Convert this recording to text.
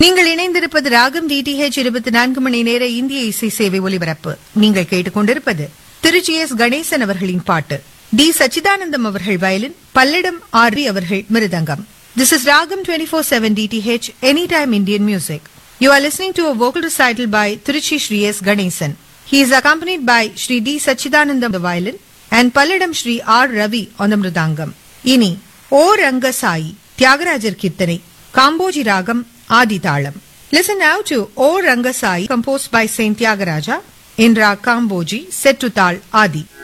நீங்கள் இணைந்திருப்பது ராகம் டிடிஹெச் இருபத்தி நான்கு மணி நேர இந்திய இசை சேவை ஒலிபரப்பு நீங்கள் கேட்டுக்கொண்டிருப்பது திருச்சி எஸ் கணேசன் அவர்களின் பாட்டு டி சச்சிதானந்தம் அவர்கள் வயலின் பல்லிடம் ஆர் அவர்கள் மிருதங்கம் This is Ragam 24/7 DTH Anytime Indian Music. You are listening to a vocal recital by Tiruchi Sri S. Ganesan. He is accompanied by Sri D. Sachidanandam on the violin and Palladam Sri R. Ravi on the mridangam. Ini O Rangasai Tyagarajar Kirtane Kamboji Ragam Adi Talam. Listen now to O Rangasai composed by Saint Tyagaraja in Rag Kamboji set to Tal Adi.